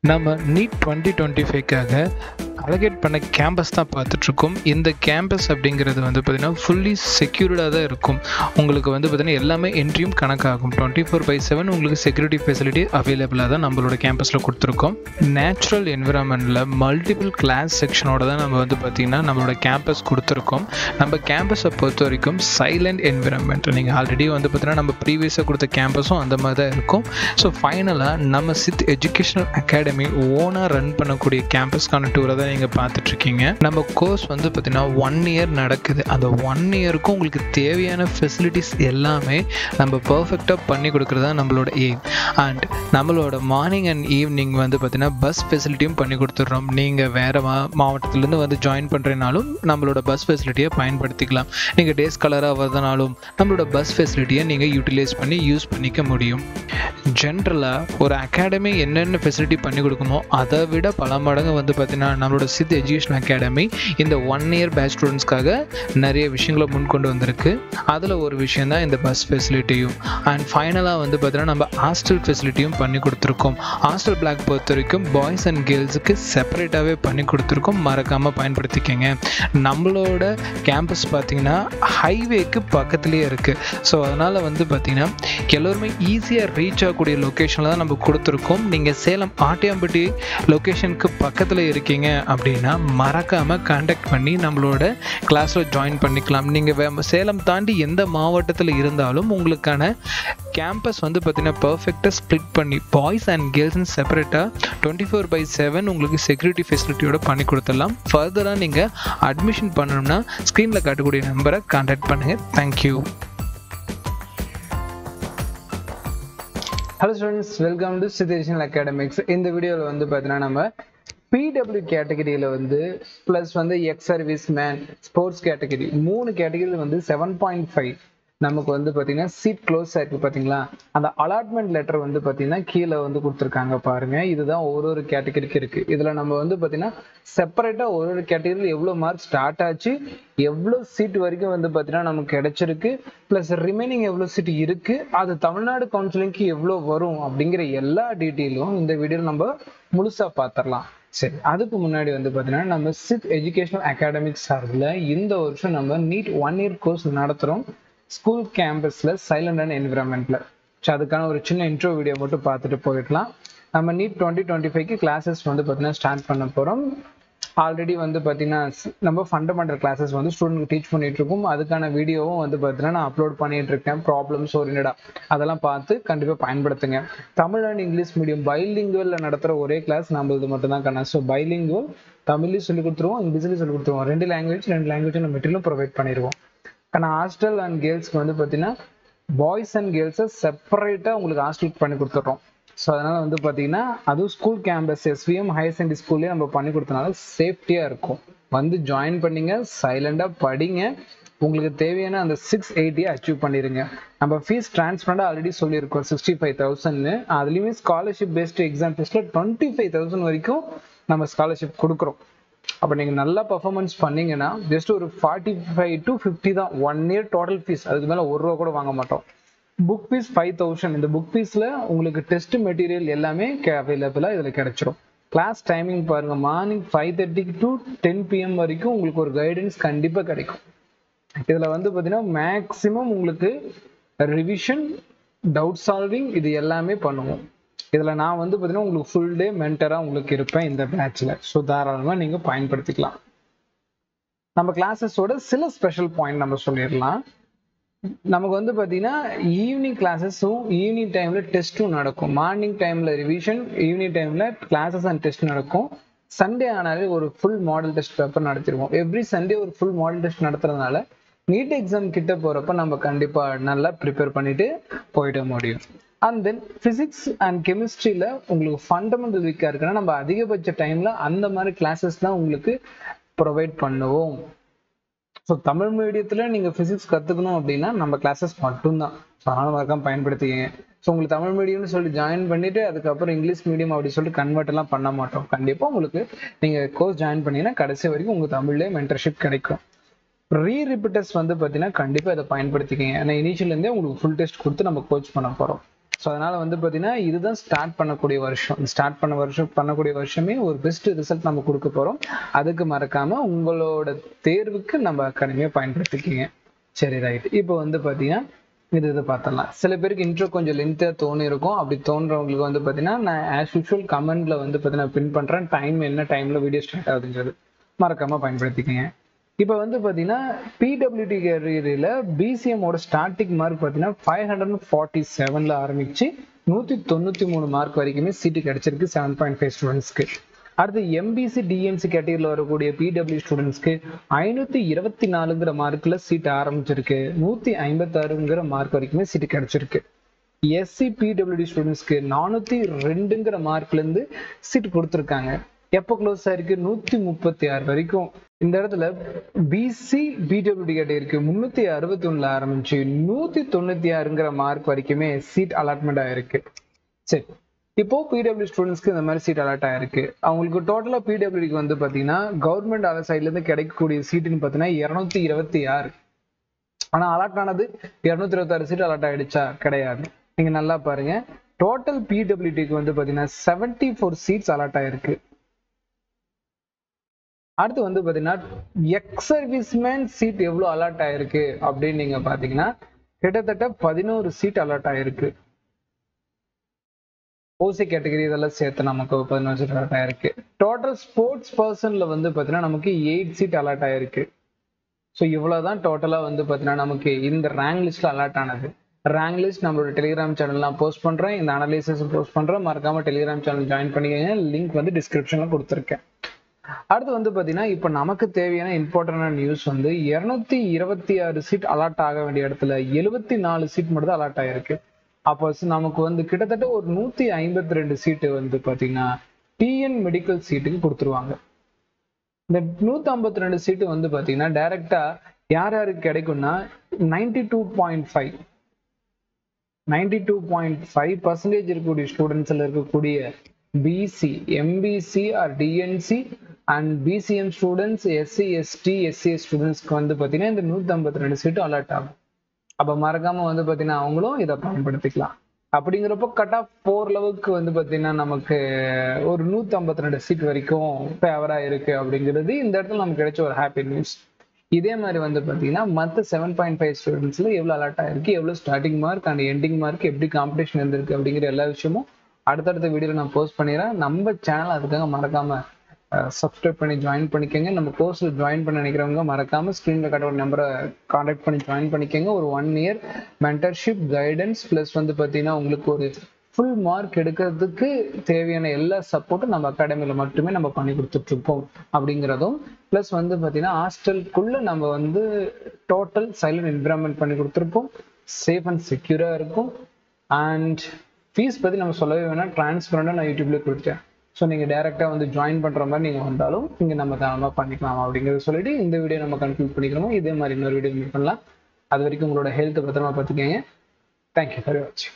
நம்ம NEET twenty twenty ஃபைவ்க்காக allocate பண்ண கேம்பஸ் தான் பார்த்துட்ருக்கோம் இந்த கேம்பஸ் அப்படிங்கிறது வந்து பார்த்திங்கன்னா ஃபுல்லி செக்யூர்டாக தான் இருக்கும் உங்களுக்கு வந்து பார்த்திங்கன்னா எல்லாமே என்ட்ரியும் கணக்காகும் டுவெண்ட்டி ஃபோர் பை செவன் உங்களுக்கு செக்யூரிட்டி ஃபெசிலிட்டி அவைலபிளாக தான் நம்மளோட கேம்பஸில் கொடுத்துருக்கோம் நேச்சுரல் என்விரான்மெண்ட்டில் மல்டிபிள் கிளாஸ் செக்ஷனோட தான் நம்ம வந்து பார்த்திங்கன்னா நம்மளோட கேம்பஸ் கொடுத்துருக்கோம் நம்ம கேம்பஸை பொறுத்த வரைக்கும் சைலண்ட் என்விரான்மெண்ட் நீங்கள் ஆல்ரெடி வந்து பார்த்தீங்கன்னா நம்ம ப்ரீவியஸாக கொடுத்த கேம்பஸும் அந்த மாதிரி தான் இருக்கும் ஸோ ஃபைனலாக நம்ம சித் எஜுகேஷனல் அகாடமி ஓனாக ரன் பண்ணக்கூடிய கேம்பஸ்க்கான டூரை தான் நீங்கள் பார்த்துட்ருக்கீங்க நம்ம கோர்ஸ் வந்து பார்த்தீங்கன்னா ஒன் இயர் நடக்குது அந்த ஒன் இயருக்கும் உங்களுக்கு தேவையான ஃபெசிலிட்டிஸ் எல்லாமே நம்ம பர்ஃபெக்டாக பண்ணி கொடுக்குறது தான் நம்மளோட எய்ம் அண்ட் நம்மளோட மார்னிங் அண்ட் ஈவினிங் வந்து பார்த்தீங்கன்னா பஸ் ஃபெசிலிட்டியும் பண்ணி கொடுத்துட்றோம் நீங்கள் வேறு மா மாவட்டத்துலேருந்து வந்து ஜாயின் பண்ணுறதுனாலும் நம்மளோட பஸ் ஃபெசிலிட்டியை பயன்படுத்திக்கலாம் நீங்கள் டேஸ் கலராக வரதுனாலும் நம்மளோட பஸ் ஃபெசிலிட்டியை நீங்கள் யூட்டிலைஸ் பண்ணி யூஸ் பண்ணிக்க முடியும் ஜென்ரலாக ஒரு அகாடமி என்னென்ன ஃபெசிலிட்டி பண்ணி கொடுக்குமோ அதை விட பல மடங்கு வந்து பார்த்தீங்கன்னா நம்மளோட சித் எஜுகேஷன் அகாடமி இந்த ஒன் இயர் பேட்ச் ஸ்டூடெண்ட்ஸ்க்காக நிறைய விஷயங்களை முன் கொண்டு வந்திருக்கு அதில் ஒரு விஷயம் தான் இந்த பஸ் ஃபெசிலிட்டியும் அண்ட் ஃபைனலாக வந்து பார்த்தீங்கன்னா நம்ம ஹாஸ்டல் ஃபெசிலிட்டியும் பண்ணி கொடுத்துருக்கோம் ஹாஸ்டல் பிளாக் பொறுத்த வரைக்கும் பாய்ஸ் அண்ட் கேர்ள்ஸுக்கு செப்பரேட்டாகவே பண்ணி கொடுத்துருக்கோம் மறக்காமல் பயன்படுத்திக்கங்க நம்மளோட கேம்பஸ் பார்த்தீங்கன்னா ஹைவேக்கு பக்கத்துலேயே இருக்குது ஸோ அதனால் வந்து பார்த்தீங்கன்னா எல்லோருமே ஈஸியாக ரீச் ஆகக்கூடிய லொக்கேஷனில் தான் நம்ம கொடுத்துருக்கோம் நீங்கள் சேலம் ஆட்டியாம்பட்டி லொக்கேஷனுக்கு பக்கத்தில் இருக்கீங்க அப்படின்னா மறக்காமல் காண்டாக்ட் பண்ணி நம்மளோட கிளாஸில் ஜாயின் பண்ணிக்கலாம் நீங்கள் சேலம் தாண்டி எந்த மாவட்டத்தில் இருந்தாலும் உங்களுக்கான கேம்பஸ் வந்து பார்த்தீங்கன்னா பர்ஃபெக்டாக ஸ்ப்ளிட் பண்ணி பாய்ஸ் அண்ட் கேர்ள்ஸ்னு செப்பரேட்டாக டுவெண்ட்டி ஃபோர் பை செவன் உங்களுக்கு செக்யூரிட்டி ஃபெசிலிட்டியோட பண்ணி கொடுத்துடலாம் ஃபர்தராக நீங்கள் அட்மிஷன் பண்ணணும்னா ஸ்க்ரீனில் காட்டக்கூடிய நம்பரை காண்டாக்ட் பண்ணுங்கள் thank you hello students welcome to சித்தேஷனல் அகாடமிக்ஸ் இந்த வீடியோவில் வந்து பார்த்தீங்கன்னா நம்ம பிடபிள்யூ கேட்டகரியில் வந்து ப்ளஸ் வந்து ex serviceman sports category மூணு கேட்டகரியில் வந்து செவன் பாயிண்ட் ஃபைவ் நமக்கு வந்து பார்த்தீங்கன்னா சீட் க்ளோஸ் ஆயிருக்கு பார்த்தீங்களா அந்த அலாட்மெண்ட் லெட்டர் வந்து பார்த்தீங்கன்னா கீழே வந்து கொடுத்துருக்காங்க பாருங்க இதுதான் ஒரு ஒரு கேட்டகரிக்கு இருக்கு இதில் நம்ம வந்து பார்த்தீங்கன்னா செப்பரேட்டாக ஒரு ஒரு கேட்டகரியில் எவ்வளோ மார்க் ஸ்டார்ட் ஆச்சு எவ்வளோ சீட் வரைக்கும் வந்து பார்த்தீங்கன்னா நமக்கு கிடைச்சிருக்கு ப்ளஸ் ரிமைனிங் எவ்வளோ சீட் இருக்கு அது தமிழ்நாடு கவுன்சிலிங்க்கு எவ்வளோ வரும் அப்படிங்கிற எல்லா டீட்டெயிலும் இந்த வீடியோவில் நம்ம முழுசாக பார்த்துடலாம் சரி அதுக்கு முன்னாடி வந்து பார்த்தீங்கன்னா நம்ம சித் எஜுகேஷனல் அகாடமிக் சார்பில் இந்த வருஷம் நம்ம நீட் ஒன் இயர் கோர்ஸ் நடத்துகிறோம் ஸ்கூல் கேம்பஸில் சைலண்ட் அண்ட் என்விரான்மெண்ட்டில் ஸோ அதுக்கான ஒரு சின்ன இன்ட்ரோ வீடியோ மட்டும் பார்த்துட்டு போயிடலாம் நம்ம நீட் டுவெண்ட்டி டுவெண்ட்டி ஃபைவ்க்கு கிளாஸஸ் வந்து பார்த்தீங்கன்னா ஸ்டார்ட் பண்ண போகிறோம் ஆல்ரெடி வந்து பார்த்தீங்கன்னா நம்ம ஃபண்டமெண்டல் கிளாஸஸ் வந்து ஸ்டூடெண்ட் டீச் பண்ணிட்டு இருக்கோம் அதுக்கான வீடியோவும் வந்து பார்த்தீங்கன்னா நான் அப்லோட் பண்ணிட்டு இருக்கேன் ப்ராப்ளம்ஸ் ஓரியன்டா அதெல்லாம் பார்த்து கண்டிப்பாக பயன்படுத்துங்க தமிழ் அண்ட் இங்கிலீஷ் மீடியம் பைலிங்குவலில் நடத்துகிற ஒரே கிளாஸ் நம்மளது மட்டும் தான் கண்ணா ஸோ பைலிங்குவல் தமிழ்லையும் சொல்லி கொடுத்துருவோம் இங்கிலீஷ்லையும் சொல்லி கொடுத்துருவோம் ரெண்டு லாங்குவேஜ் ரெண்டு லாங்குவேஜ் மெட்டீரியலும் ப்ரொவைட் பண்ணிடுவோம் ஆனால் ஹாஸ்டல் அண்ட் கேர்ள்ஸ்க்கு வந்து பார்த்தீங்கன்னா பாய்ஸ் அண்ட் கேர்ள்ஸை செப்பரேட்டாக உங்களுக்கு ஹாஸ்டல் பண்ணி கொடுத்துட்றோம் ஸோ அதனால் வந்து பார்த்தீங்கன்னா அதுவும் school campus SVM higher secondary ஸ்கூல்லேயே நம்ம பண்ணி கொடுத்தனால சேஃப்டியாக இருக்கும் வந்து ஜாயின் பண்ணிங்க சைலண்டாக படிங்க உங்களுக்கு தேவையான அந்த சிக்ஸ் எயிட்டியை அச்சீவ் பண்ணிடுங்க நம்ம ஃபீஸ் டிரான்ஸ்பரண்டாக ஆல்ரெடி சொல்லியிருக்கோம் சிக்ஸ்டி ஃபைவ் தௌசண்ட்னு அதுலேயுமே ஸ்காலர்ஷிப் பேஸ்டு எக்ஸாம் டெஸ்ட்டில் டுவெண்ட்டி ஃபைவ் தௌசண்ட் வரைக்கும் நம்ம ஸ்காலர்ஷிப் கொடுக்குறோம் அப்போ நீங்கள் நல்லா பர்ஃபார்மன்ஸ் பண்ணீங்கன்னா ஜஸ்ட் ஒரு ஃபார்ட்டி ஃபைவ் டு ஃபிஃப்டி தான் ஒன் இயர் டோட்டல் ஃபீஸ் அதுக்கு மேலே ஒரு ரூபா கூட வாங்க மாட்டோம் புக் ஃபீஸ் ஃபைவ் தௌசண்ட் இந்த புக் ஃபீஸில் உங்களுக்கு டெஸ்ட் மெட்டீரியல் எல்லாமே அவைலபிளாக இதில் கிடைச்சிரும் கிளாஸ் டைமிங் பாருங்கள் மார்னிங் ஃபைவ் தேர்ட்டிக்கு டு டென் பிஎம் வரைக்கும் உங்களுக்கு ஒரு கைடன்ஸ் கண்டிப்பாக கிடைக்கும் இதில் வந்து பார்த்தீங்கன்னா மேக்ஸிமம் உங்களுக்கு ரிவிஷன் டவுட் சால்விங் இது எல்லாமே பண்ணுவோம் இதில் நான் வந்து பார்த்தீங்கன்னா உங்களுக்கு ஃபுல் டே மென்டராக உங்களுக்கு இருப்பேன் இந்த பேட்சில் ஸோ தாராளமாக நீங்கள் பயன்படுத்திக்கலாம் நம்ம கிளாஸஸோட சில ஸ்பெஷல் பாயிண்ட் நம்ம சொல்லிடலாம் நமக்கு வந்து பார்த்தீங்கன்னா ஈவினிங் கிளாஸஸும் ஈவினிங் டைமில் டெஸ்ட்டும் நடக்கும் மார்னிங் டைமில் ரிவிஷன் ஈவினிங் டைமில் கிளாஸஸ் அண்ட் டெஸ்ட் நடக்கும் சண்டே ஆனாலே ஒரு ஃபுல் மாடல் டெஸ்ட் பேப்பர் நடத்திடுவோம் எவ்ரி சண்டே ஒரு ஃபுல் மாடல் டெஸ்ட் நடத்துறதுனால நீட் எக்ஸாம் கிட்ட போகிறப்ப நம்ம கண்டிப்பாக நல்லா ப்ரிப்பேர் பண்ணிட்டு போயிட முடியும் அண்ட் தென் ஃபிசிக்ஸ் அண்ட் கெமிஸ்ட்ரியில் உங்களுக்கு ஃபண்டமெண்டல் வீக்காக இருக்குன்னா நம்ம அதிகபட்ச டைமில் அந்த மாதிரி கிளாஸஸ் தான் உங்களுக்கு ப்ரொவைட் பண்ணுவோம் ஸோ தமிழ் மீடியத்தில் நீங்கள் ஃபிசிக்ஸ் கற்றுக்கணும் அப்படின்னா நம்ம கிளாஸஸ் மட்டும்தான் ஸோ அதனால் மறக்காம பயன்படுத்திக்கங்க ஸோ உங்களுக்கு தமிழ் மீடியம்னு சொல்லி ஜாயின் பண்ணிட்டு அதுக்கப்புறம் இங்கிலீஷ் மீடியம் அப்படி சொல்லிட்டு கன்வெர்ட் எல்லாம் பண்ண மாட்டோம் கண்டிப்பாக உங்களுக்கு நீங்கள் கோர்ஸ் ஜாயின் பண்ணீங்கன்னா கடைசி வரைக்கும் உங்களுக்கு தமிழ்லேயே மென்டர்ஷிப் கிடைக்கும் ரீ ரிப்பீட்டர்ஸ் வந்து பார்த்தீங்கன்னா கண்டிப்பாக இதை பயன்படுத்திக்கங்க ஏன்னா இனிஷியல்லேருந்தே உங்களுக்கு ஃபுல் டெஸ்ட் கொடுத்து நம்ம கோச் பண்ண போகிறோம் ஸோ அதனால வந்து பார்த்தீங்கன்னா இதுதான் ஸ்டார்ட் பண்ணக்கூடிய வருஷம் ஸ்டார்ட் பண்ண வருஷம் பண்ணக்கூடிய வருஷமே ஒரு பெஸ்ட் ரிசல்ட் நம்ம கொடுக்க போகிறோம் அதுக்கு மறக்காம உங்களோட தேர்வுக்கு நம்ம அகாடமியை பயன்படுத்திக்கிங்க சரி ரைட் இப்போ வந்து பார்த்தீங்கன்னா இது இது பார்த்துடலாம் சில பேருக்கு இன்ட்ரோ கொஞ்சம் லென்த்தாக தோணி இருக்கும் அப்படி தோன்றவங்களுக்கு வந்து பார்த்தீங்கன்னா நான் ஆஸ் யூஷுவல் கமெண்ட்ல வந்து பார்த்தீங்கன்னா பின் பண்ணுறேன் டைம் என்ன டைமில் வீடியோ ஸ்டார்ட் ஆகுதுங்கிறது மறக்காம பயன்படுத்திக்கங்க இப்போ வந்து பார்த்தீங்கன்னா பிடபிள்யூடி கேரியரில் பிசிஎம்மோட ஸ்டார்டிங் மார்க் பார்த்தீங்கன்னா ஃபைவ் ஹண்ட்ரட் ஃபார்ட்டி செவனில் ஆரம்பிச்சு நூற்றி தொண்ணூற்றி மூணு மார்க் வரைக்குமே சீட்டு கிடைச்சிருக்கு செவன் பாயிண்ட் ஃபைவ் ஸ்டூடெண்ட்ஸ்க்கு அடுத்து எம்பிசி டிஎன்சி கேட்டகரியில் வரக்கூடிய பிடபிள்யூ ஸ்டூடெண்ட்ஸ்க்கு ஐநூற்றி இருபத்தி நாலுங்கிற மார்க்கில் சீட் ஆரம்பிச்சிருக்கு நூற்றி ஐம்பத்தாறுங்கிற மார்க் வரைக்குமே சீட்டு கிடைச்சிருக்கு எஸ்சி பிடபிள்யூடி ஸ்டூடெண்ட்ஸ்க்கு நானூற்றி ரெண்டுங்கிற மார்க்லேருந்து சீட் கொடுத்துருக்காங்க எப்போ க்ளோஸ் ஆயிருக்கு நூற்றி முப்பத்தி ஆறு வரைக்கும் இந்த இடத்துல பிசி பிடபிள்யூடி கேட்டகரிக்கு முந்நூற்றி அறுபத்தி ஒன்றில் ஆரம்பிச்சு நூற்றி தொண்ணூற்றி ஆறுங்கிற மார்க் வரைக்குமே சீட் அலாட்மெண்ட் ஆயிருக்கு சரி இப்போ பிடபிள்யூ ஸ்டூடெண்ட்ஸ்க்கு இந்த மாதிரி சீட் அலாட் ஆயிருக்கு அவங்களுக்கு டோட்டலா பிடபிள்யூக்கு வந்து பாத்தீங்கன்னா கவர்மெண்ட் அதர் சைட்ல இருந்து கிடைக்கக்கூடிய சீட்டுன்னு பாத்தீங்கன்னா இருநூத்தி இருபத்தி ஆறு ஆனா அலாட் ஆனது இருநூத்தி இருபத்தி ஆறு சீட் அலாட் ஆயிடுச்சா கிடையாது நீங்க நல்லா பாருங்க டோட்டல் பிடபிள்யூடிக்கு வந்து பாத்தீங்கன்னா செவன்டி ஃபோர் சீட்ஸ் அலாட் ஆயிருக்கு அடுத்து வந்து பாத்தீங்கன்னா எக்ஸ் சர்வீஸ்மேன் சீட் எவ்வளவு அலாட் ஆயிருக்கு அப்படின்னு நீங்க பாத்தீங்கன்னா கிட்டத்தட்ட பதினோரு சீட் அலாட் ஆயிருக்கு ஓசி கேட்டகரி இதெல்லாம் சேர்த்து நமக்கு பதினோரு சீட் அலாட் ஆயிருக்கு டோட்டல் ஸ்போர்ட்ஸ் பர்சன்ல வந்து பார்த்தீங்கன்னா நமக்கு எயிட் சீட் அலாட் ஆயிருக்கு ஸோ இவ்வளோதான் டோட்டலாக வந்து பார்த்தீங்கன்னா நமக்கு இந்த ரேங்க் லிஸ்ட்ல அலாட் ஆனது ரேங்க் லிஸ்ட் நம்மளோட டெலிகிராம் சேனல் நான் போஸ்ட் பண்ணுறேன் இந்த அனலைசிஸ் போஸ்ட் பண்ணுறேன் மறக்காம டெலிகிராம் சேனல் ஜாயின் பண்ணிக்கங்க லிங்க் வந்து டிஸ்கிரிப்ஷனில் கொடுத்துருக்கேன் அடுத்து வந்து பார்த்தீங்கன்னா இப்போ நமக்கு தேவையான இம்பார்ட்டன்டான நியூஸ் வந்து இரநூத்தி இருபத்தி ஆறு சீட் அலாட் ஆக வேண்டிய இடத்துல எழுபத்தி நாலு சீட் மட்டும் தான் அலாட் ஆயிருக்கு அப்போ நமக்கு வந்து கிட்டத்தட்ட ஒரு நூத்தி ஐம்பத்தி ரெண்டு சீட்டு வந்து பாத்தீங்கன்னா டிஎன் மெடிக்கல் சீட்டுக்கு கொடுத்துருவாங்க இந்த நூத்தி ஐம்பத்தி ரெண்டு சீட்டு வந்து பாத்தீங்கன்னா டைரக்டா யார் யாருக்கு கிடைக்கும்னா ninety two point five ninety two point five percentage இருக்கக்கூடிய ஸ்டூடெண்ட்ஸ்ல இருக்கக்கூடிய BC MBC or DNC and BCM students SC ST SCS ஸ்டூடெண்ட்ஸ்க்கு வந்து பாத்தீங்கன்னா இந்த நூத்தி ஐம்பத்தி ரெண்டு சீட்டு அலர்ட் ஆகும் அப்ப மறக்காம வந்து பாத்தீங்கன்னா அவங்களும் இதை பயன்படுத்திக்கலாம் அப்படிங்கிறப்போ கட் ஆஃப் ஃபோர் லெவலுக்கு வந்து பாத்தீங்கன்னா நமக்கு ஒரு நூத்தி ஐம்பத்தி ரெண்டு சீட் வரைக்கும் ஃபேவரா இருக்கு அப்படிங்கிறது இந்த இடத்துல நமக்கு கிடைச்ச ஒரு ஹாப்பி நியூஸ் இதே மாதிரி வந்து பாத்தீங்கன்னா மற்ற செவன் பாயிண்ட் ஃபைவ் ஸ்டூடெண்ட்ஸ்ல எவ்வளவு அலர்ட் ஆயிருக்கு எவ்வளவு starting mark and ending mark எப்படி காம்படிஷன் இருந்திருக்கு அப்படிங்கிற எல்லா விஷயமும் அடுத்தடுத்த வீடியோல நான் போஸ்ட் பண்ணிடுறேன் நம்ம சேனல் அதுக்காக மறக்காம சப்ஸ்கிரைப் பண்ணி ஜாயின் பண்ணிக்கோங்க நம்ம கோர்ஸில் ஜாயின் பண்ண நினைக்கிறவங்க மறக்காம ஸ்க்ரீனில் காட்ட ஒரு நம்பரை காண்டாக்ட் பண்ணி ஜாயின் பண்ணிக்கோங்க ஒரு one year mentorship guidance plus வந்து பார்த்தீங்கன்னா உங்களுக்கு ஒரு ஃபுல் மார்க் எடுக்கிறதுக்கு தேவையான எல்லா சப்போர்ட்டும் நம்ம அகாடமியில் மட்டுமே நம்ம பண்ணி கொடுத்துட்டு இருக்கோம் அப்படிங்கிறதும் ப்ளஸ் வந்து பார்த்தீங்கன்னா ஹாஸ்டலுக்குள்ள நம்ம வந்து டோட்டல் சைலண்ட் என்விரான்மெண்ட் பண்ணி கொடுத்துருப்போம் சேஃப் அண்ட் செக்யூராக இருக்கும் அண்ட் ஃபீஸ் பற்றி நம்ம சொல்லவே வேணாம் டிரான்ஸ்பரண்டாக நான் யூடியூப்ல கொடுத்தேன் ஸோ நீங்கள் டேரெக்டாக வந்து ஜாயின் பண்ணுற மாதிரி நீங்கள் வந்தாலும் இங்கே நம்ம தாராளமாக பண்ணிக்கலாம் அப்படிங்கிறத சொல்லிட்டு இந்த வீடியோ நம்ம கன்க்ளூட் பண்ணிக்கிறோமோ இதே மாதிரி இன்னொரு வீடியோ மீட் பண்ணலாம் அது வரைக்கும் உங்களோட ஹெல்த்தை பத்திரமா பார்த்துக்கங்க தேங்க்யூ வெரி மச்